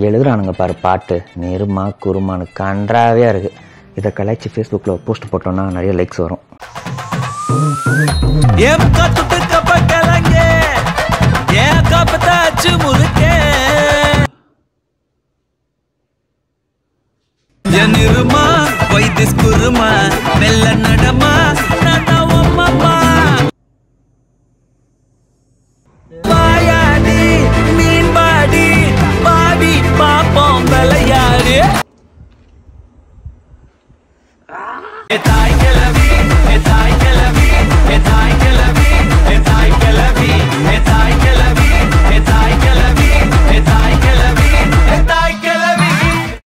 எழுதுறானுங்க பாரு பாட்டு நெருமா குருமானு கன்றாவே இருக்கு இதை கலாய்ச்சி ஃபேஸ்புக்கில் போஸ்ட் போட்டோம்னா நிறைய லைக்ஸ் வரும் ஏன் கத்துட்டு கப்ப கலங்க ஏன் கப்பத்தாச்சு முழுக்கே என் இருமா வைத்திஸ் குருமா மெல்ல நடமா நான் அம்மா வாயாடி மீன் பாடி பாடி பாப்போம் விளையாடு தாய்